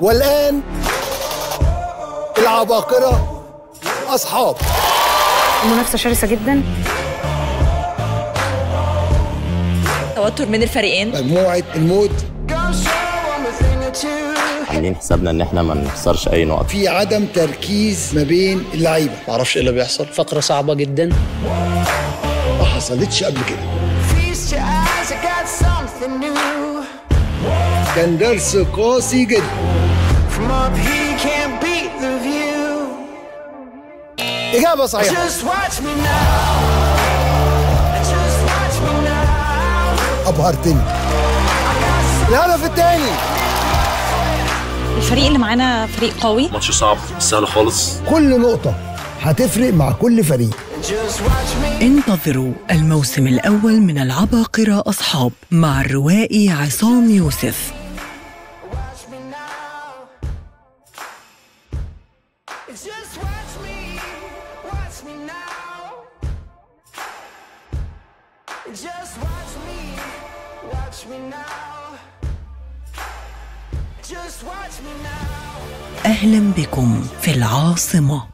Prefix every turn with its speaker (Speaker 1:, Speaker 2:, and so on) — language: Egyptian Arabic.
Speaker 1: والآن العباقرة أصحاب
Speaker 2: المنافسه شرسه جدا
Speaker 3: توتر من الفريقين
Speaker 1: مجموعة الموت
Speaker 4: عاملين حسابنا ان احنا ما نخسرش اي نقط
Speaker 1: في عدم تركيز ما بين اللعيبة
Speaker 5: معرفش ايه اللي بيحصل
Speaker 6: فقرة صعبة جدا
Speaker 1: ما حصلتش قبل كده كان درس قاسي جدا إجابة صحيحة أبهرتني الهدف الثاني
Speaker 3: الفريق اللي معانا فريق قوي
Speaker 7: ماتش صعب مش سهل خالص
Speaker 1: كل نقطة هتفرق مع كل فريق
Speaker 8: انتظروا الموسم الأول من العباقرة أصحاب مع الروائي عصام يوسف
Speaker 9: Just watch me, watch me now. Just watch me, watch me now. Just watch me now.
Speaker 8: أهلا بكم في العاصمة